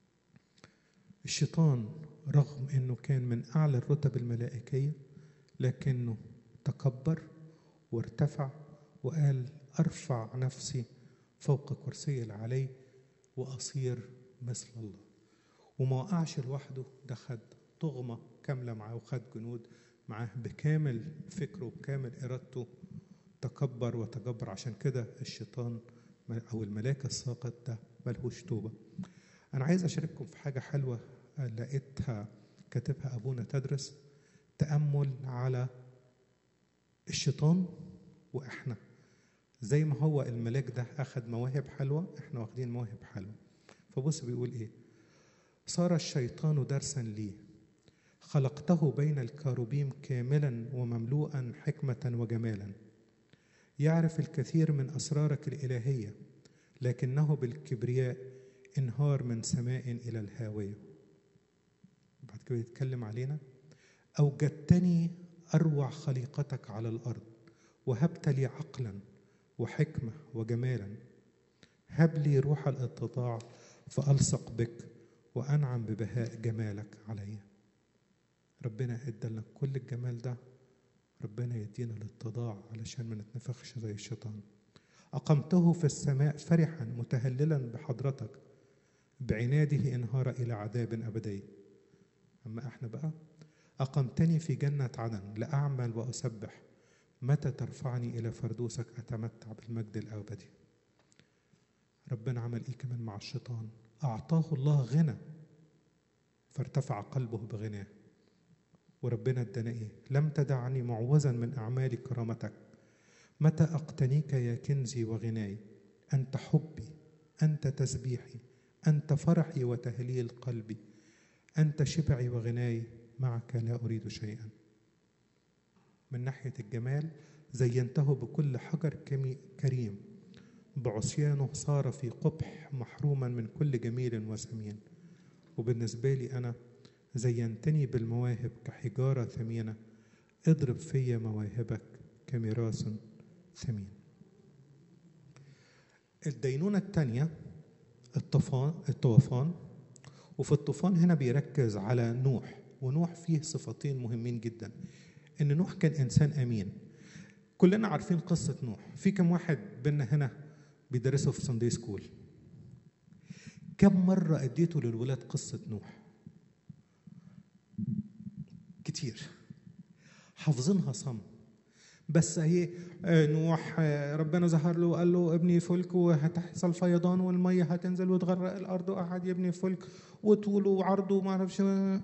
الشيطان رغم انه كان من اعلى الرتب الملائكيه لكنه تكبر وارتفع وقال ارفع نفسي فوق كرسي اللي عليه واصير مثل الله وما وقعش لوحده ده خد طغمه كامله معاه وخد جنود معاه بكامل فكره وبكامل ارادته تكبر وتجبر عشان كده الشيطان او الملاك الساقط ده ملهوش توبه انا عايز اشارككم في حاجه حلوه لقيتها كاتبها ابونا تدرس تامل على الشيطان واحنا زي ما هو الملاك ده اخذ مواهب حلوه احنا واخدين مواهب حلوه فبص بيقول ايه صار الشيطان درسا لي خلقته بين الكاروبيم كاملا ومملوءا حكمه وجمالا يعرف الكثير من اسرارك الالهيه لكنه بالكبرياء انهار من سماء الى الهاويه بعد كده يتكلم علينا اوجدتني اروع خليقتك على الارض وهبت لي عقلا وحكمه وجمالا هب لي روح الاتضاع فالصق بك وانعم ببهاء جمالك علي ربنا ادى لنا كل الجمال ده ربنا يدينا الاتضاع علشان ما نتنفخش زي الشيطان أقمته في السماء فرحا متهللا بحضرتك بعناده انهار إلى عذاب أبدي أما إحنا بقى أقمتني في جنة عدن لأعمل وأسبح متى ترفعني إلى فردوسك أتمتع بالمجد الأبدي ربنا عمل إيه كمان مع الشيطان أعطاه الله غنى فارتفع قلبه بغناه وربنا ادانا ايه لم تدعني معوزا من اعمال كرامتك متى اقتنيك يا كنزي وغناي انت حبي انت تسبيحي انت فرحي وتهليل قلبي انت شبعي وغناي معك لا اريد شيئا من ناحيه الجمال زينته بكل حجر كريم بعصيانه صار في قبح محروما من كل جميل وسمين وبالنسبه لي انا زينتني بالمواهب كحجارة ثمينة اضرب في مواهبك كميراث ثمين الدينونة الثانية الطوفان الطوفان وفي الطوفان هنا بيركز على نوح ونوح فيه صفتين مهمين جدا ان نوح كان انسان امين كلنا عارفين قصة نوح في كم واحد بينا هنا بيدرسوا في ساندي سكول كم مرة اديتوا للولاد قصة نوح كتير حافظينها صم بس هي نوح ربنا ظهر له وقال له ابني فلك وهتحصل فيضان والميه هتنزل وتغرق الارض وقعد يبني فلك وطوله وعرضه وما اعرفش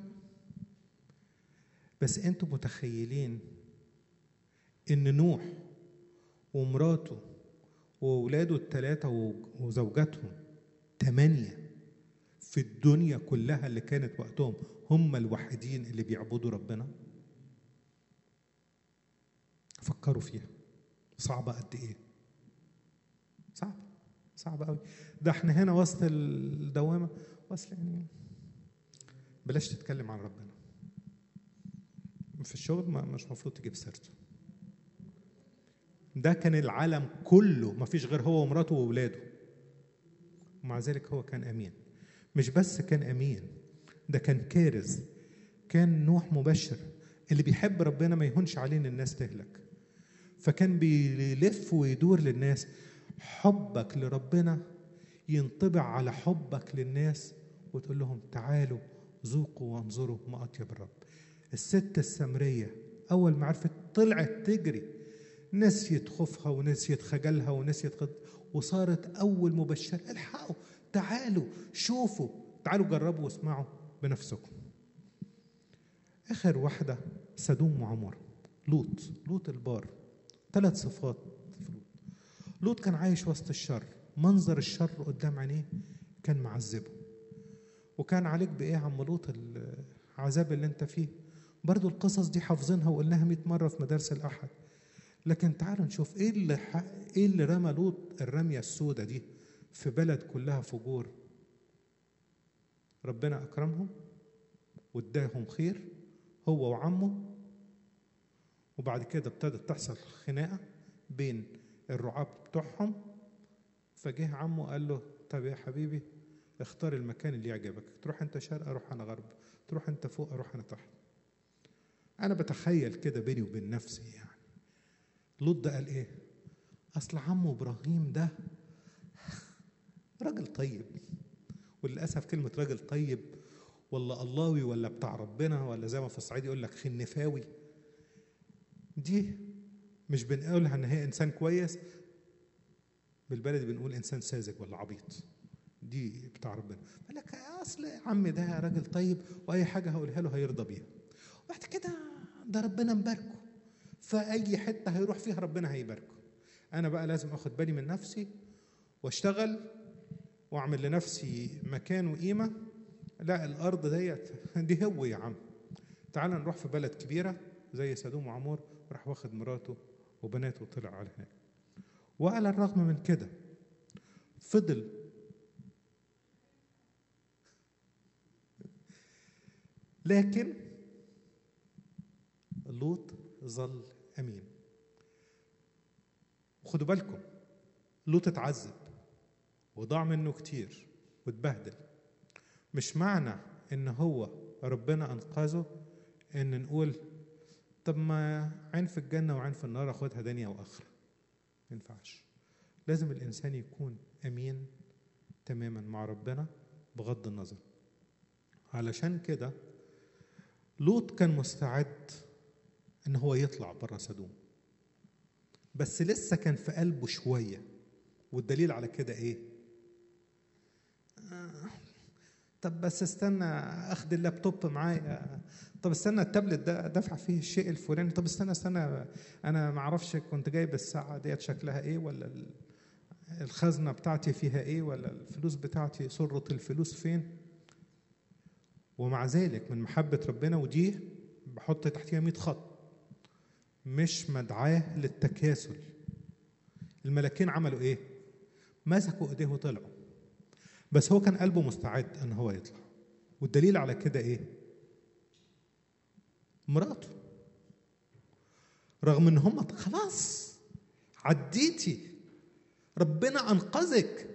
بس انتوا متخيلين ان نوح ومراته واولاده الثلاثه وزوجاتهم ثمانيه في الدنيا كلها اللي كانت وقتهم هم الوحيدين اللي بيعبدوا ربنا فكروا فيها صعبة قد إيه صعب صعب قوي ده احنا هنا وسط الدوامة وسط يعني بلاش تتكلم عن ربنا في الشغل ما مش المفروض تجيب سيرته ده كان العالم كله ما فيش غير هو ومراته واولاده ومع ذلك هو كان امين مش بس كان امين ده كان كارز كان نوح مبشر اللي بيحب ربنا ما يهونش عليه ان الناس تهلك فكان بيلف ويدور للناس حبك لربنا ينطبع على حبك للناس وتقول لهم تعالوا ذوقوا وانظروا ما اطيب الرب الست السمريه اول ما عرفت طلعت تجري نسيت خوفها ونسيت خجلها ونسيت خد... وصارت اول مبشر الحقوا تعالوا شوفوا تعالوا جربوا واسمعوا بنفسكم اخر واحده سدوم وعمر لوط لوط البار ثلاث صفات في لوط لوط كان عايش وسط الشر منظر الشر قدام عينيه كان معذبه وكان عليك بايه يا عم لوط العذاب اللي انت فيه برضو القصص دي حافظينها وقلناها 100 مره في مدارس الاحد لكن تعالوا نشوف ايه اللي ح... ايه اللي رمى لوط الرميه السوداء دي في بلد كلها فجور ربنا اكرمهم واداهم خير هو وعمه وبعد كده ابتدت تحصل خناقه بين الرعاة بتوعهم فجه عمه قال له طب يا حبيبي اختار المكان اللي يعجبك تروح انت شرق اروح انا غرب تروح انت فوق اروح انا تحت انا بتخيل كده بيني وبين نفسي يعني لوط ده قال ايه اصل عمه ابراهيم ده راجل طيب وللاسف كلمه راجل طيب ولا اللهوي ولا بتاع ربنا ولا زي ما في الصعيد يقول لك خنفاوي دي مش بنقولها ان هي انسان كويس بالبلدي بنقول انسان ساذج ولا عبيط دي بتاع ربنا قال لك اصل عمي ده راجل طيب واي حاجه هقولها له هيرضى بيها وبعد كده ده ربنا مباركه فاي حته هيروح فيها ربنا هيباركه انا بقى لازم اخد بالي من نفسي واشتغل واعمل لنفسي مكان وقيمه لا الارض ديت دي هو يا عم تعال نروح في بلد كبيره زي سدوم وعمور راح واخد مراته وبناته وطلع على هناك وعلى الرغم من كده فضل لكن لوط ظل امين وخدوا بالكم لوط اتعذب وضاع منه كتير واتبهدل مش معنى ان هو ربنا انقذه ان نقول طب ما عين في الجنه وعين في النار اخدها دنيا واخره ما ينفعش لازم الانسان يكون امين تماما مع ربنا بغض النظر علشان كده لوط كان مستعد ان هو يطلع بره سدوم بس لسه كان في قلبه شويه والدليل على كده ايه آه طب بس استنى اخد اللابتوب معايا طب استنى التابلت ده دافع فيه الشيء الفلاني طب استنى استنى انا ما اعرفش كنت جايب الساعه ديت شكلها ايه ولا الخزنه بتاعتي فيها ايه ولا الفلوس بتاعتي سره الفلوس فين ومع ذلك من محبه ربنا ودي بحط تحتيها 100 خط مش مدعاه للتكاسل الملاكين عملوا ايه مسكوا ايديه وطلعوا بس هو كان قلبه مستعد ان هو يطلع والدليل على كده ايه مراته رغم ان هم خلاص عديتي ربنا انقذك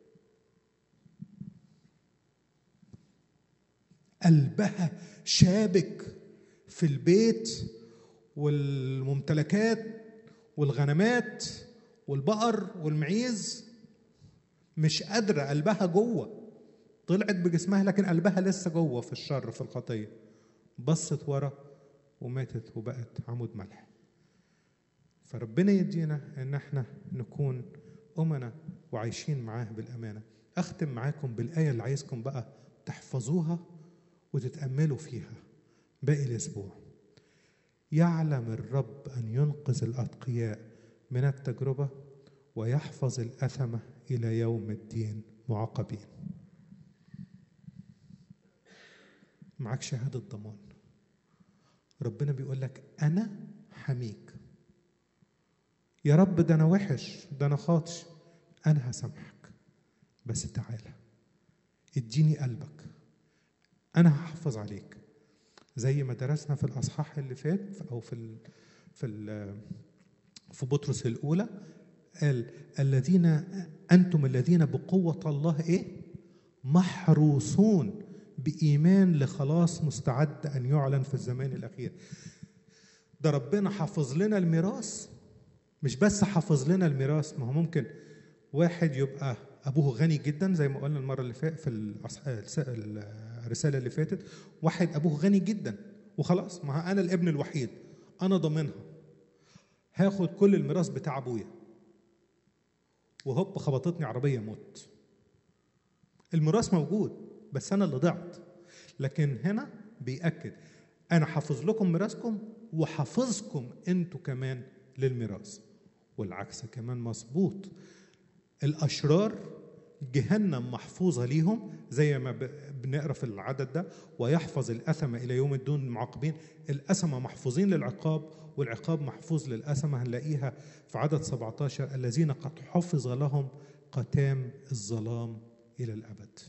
قلبها شابك في البيت والممتلكات والغنمات والبقر والمعيز مش قادرة قلبها جوه طلعت بجسمها لكن قلبها لسه جوه في الشر في الخطية بصت ورا وماتت وبقت عمود ملح فربنا يدينا ان احنا نكون أمنا وعايشين معاه بالأمانة أختم معاكم بالآية اللي عايزكم بقى تحفظوها وتتأملوا فيها باقي الأسبوع يعلم الرب أن ينقذ الأتقياء من التجربة ويحفظ الأثمة إلى يوم الدين معاقبين معاك شهادة ضمان ربنا بيقول لك أنا حميك يا رب ده أنا وحش ده أنا خاطش أنا هسامحك بس تعالى اديني قلبك أنا هحافظ عليك زي ما درسنا في الأصحاح اللي فات أو في ال في ال في بطرس الأولى قال الذين أنتم الذين بقوة الله إيه؟ محروسون بإيمان لخلاص مستعد أن يعلن في الزمان الأخير ده ربنا حافظ لنا الميراث مش بس حافظ لنا الميراث ما هو ممكن واحد يبقى أبوه غني جدا زي ما قلنا المرة اللي فاتت في الرسالة اللي فاتت واحد أبوه غني جدا وخلاص ما أنا الابن الوحيد أنا ضامنها هاخد كل الميراث بتاع أبويا وهوب خبطتني عربية موت الميراث موجود بس أنا اللي ضعت لكن هنا بيأكد أنا حافظ لكم ميراثكم وحافظكم أنتوا كمان للميراث والعكس كمان مظبوط الأشرار جهنم محفوظة ليهم زي ما ب- بنقرا في العدد ده ويحفظ الأثمة إلى يوم الدون المعاقبين الأثمة محفوظين للعقاب والعقاب محفوظ للأثمة هنلاقيها في عدد 17 الذين قد حفظ لهم قتام الظلام إلى الأبد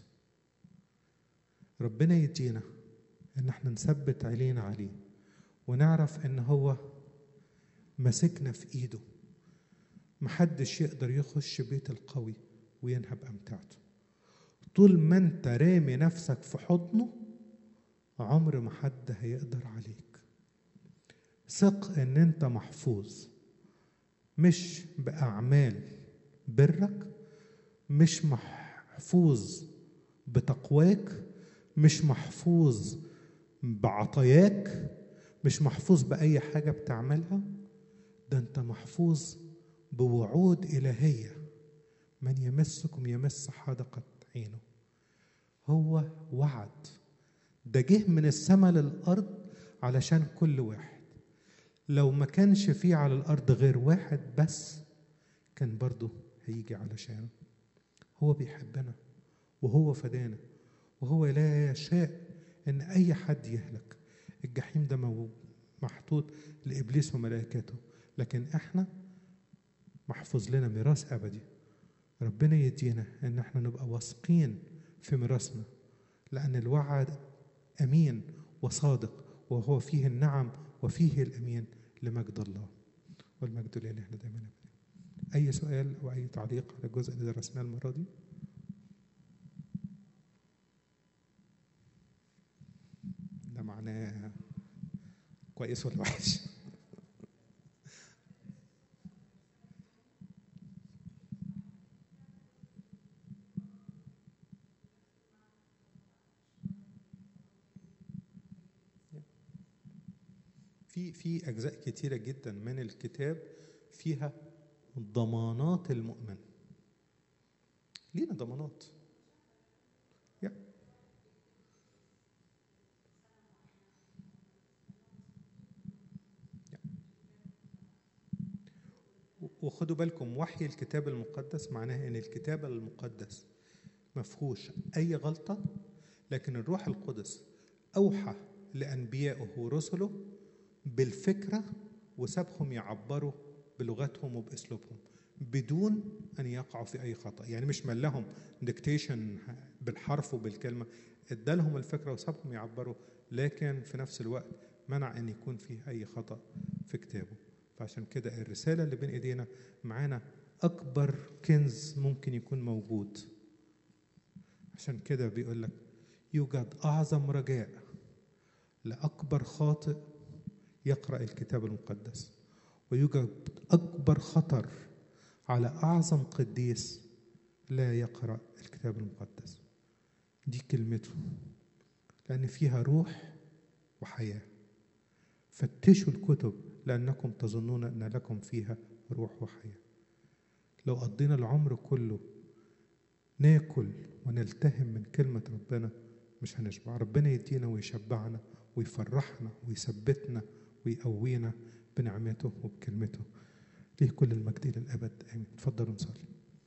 ربنا يدينا إن احنا نثبت عينينا عليه ونعرف إن هو ماسكنا في إيده محدش يقدر يخش بيت القوي وينهب أمتعته طول ما انت رامي نفسك في حضنه عمر ما حد هيقدر عليك ثق ان انت محفوظ مش بأعمال برك مش محفوظ بتقواك مش محفوظ بعطاياك مش محفوظ بأي حاجة بتعملها ده انت محفوظ بوعود إلهية من يمسكم يمس حدقة عينه هو وعد ده جه من السماء للأرض علشان كل واحد لو ما كانش فيه على الأرض غير واحد بس كان برضه هيجي علشانه هو بيحبنا وهو فدانا وهو لا يشاء ان اي حد يهلك الجحيم ده مو- محطوط لابليس وملائكته لكن احنا محفوظ لنا ميراث ابدي ربنا يدينا ان احنا نبقى واثقين في ميراثنا لان الوعد امين وصادق وهو فيه النعم وفيه الامين لمجد الله والمجد لله دائما أبداً. اي سؤال او اي تعليق على الجزء اللي درسناه المره دي ده معناه كويس ولا وحش في في اجزاء كتيره جدا من الكتاب فيها ضمانات المؤمن لينا ضمانات يا. يا. وخدوا بالكم وحي الكتاب المقدس معناه ان الكتاب المقدس ما فيهوش اي غلطه لكن الروح القدس اوحى لانبيائه ورسله بالفكره وسابهم يعبروا بلغتهم وباسلوبهم بدون ان يقعوا في اي خطا يعني مش ملهم ديكتيشن بالحرف وبالكلمه ادالهم الفكره وسابهم يعبروا لكن في نفس الوقت منع ان يكون فيه اي خطا في كتابه فعشان كده الرساله اللي بين ايدينا معانا اكبر كنز ممكن يكون موجود عشان كده بيقول لك يوجد اعظم رجاء لاكبر خاطئ يقرا الكتاب المقدس ويوجد اكبر خطر على اعظم قديس لا يقرا الكتاب المقدس دي كلمته لان فيها روح وحياه فتشوا الكتب لانكم تظنون ان لكم فيها روح وحياه لو قضينا العمر كله ناكل ونلتهم من كلمه ربنا مش هنشبع ربنا يدينا ويشبعنا ويفرحنا ويثبتنا ويقوينا بنعمته وبكلمته ليه كل المجد للأبد آمين تفضلوا نصلي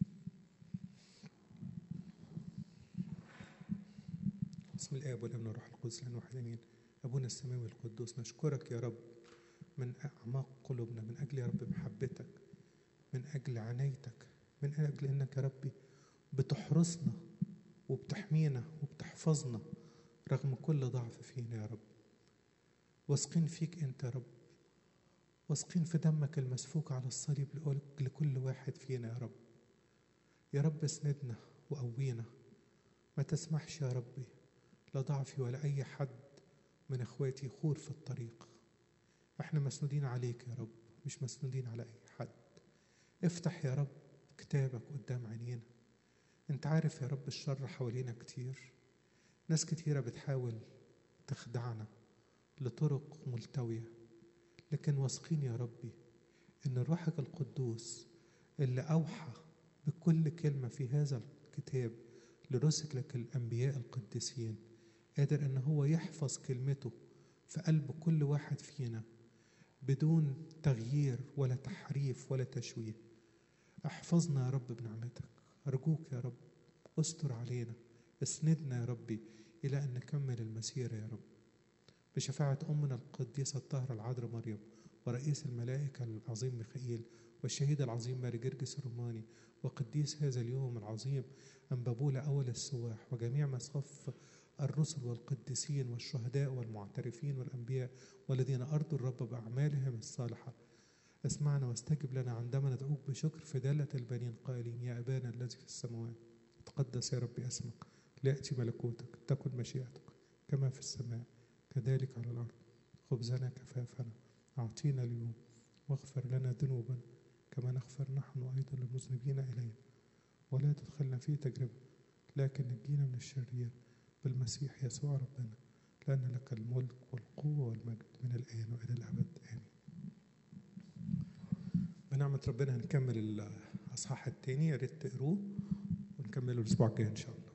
بسم الآب والابن والروح القدس لأن واحد آمين أبونا السماوي القدوس نشكرك يا رب من أعماق قلوبنا من أجل يا رب محبتك من أجل عنايتك من أجل إنك يا ربي بتحرسنا وبتحمينا وبتحفظنا رغم كل ضعف فينا يا رب واثقين فيك أنت يا رب واثقين في دمك المسفوك على الصليب لكل- لكل واحد فينا يا رب يا رب اسندنا وقوينا ما تسمحش يا ربي لا ضعفي ولا أي حد من إخواتي يخور في الطريق احنا مسنودين عليك يا رب مش مسنودين على أي حد افتح يا رب كتابك قدام عينينا انت عارف يا رب الشر حوالينا كتير ناس كتيرة بتحاول تخدعنا لطرق ملتويه لكن واثقين يا ربي ان روحك القدوس اللي اوحى بكل كلمه في هذا الكتاب لرسلك الانبياء القديسين قادر ان هو يحفظ كلمته في قلب كل واحد فينا بدون تغيير ولا تحريف ولا تشويه احفظنا يا رب بنعمتك ارجوك يا رب استر علينا اسندنا يا ربي إلى أن نكمل المسيرة يا رب بشفاعة أمنا القديسة الطاهرة العذراء مريم ورئيس الملائكة العظيم ميخائيل والشهيد العظيم ماري جرجس الروماني وقديس هذا اليوم العظيم أنبابولة أول السواح وجميع مصاف الرسل والقديسين والشهداء والمعترفين والأنبياء والذين أرضوا الرب بأعمالهم الصالحة اسمعنا واستجب لنا عندما ندعوك بشكر في دالة البنين قائلين يا أبانا الذي في السماوات تقدس يا ربي اسمك ليأتي ملكوتك تكن مشيئتك كما في السماء كذلك على الأرض خبزنا كفافنا أعطينا اليوم واغفر لنا ذنوبنا كما نغفر نحن أيضا للمذنبين إلينا ولا تدخلنا في تجربة لكن نجينا من الشرير بالمسيح يسوع ربنا لأن لك الملك والقوة والمجد من الآن وإلى الأبد آمين بنعمة ربنا هنكمل الأصحاح التاني يا ريت تقروه ونكمله الأسبوع الجاي إن شاء الله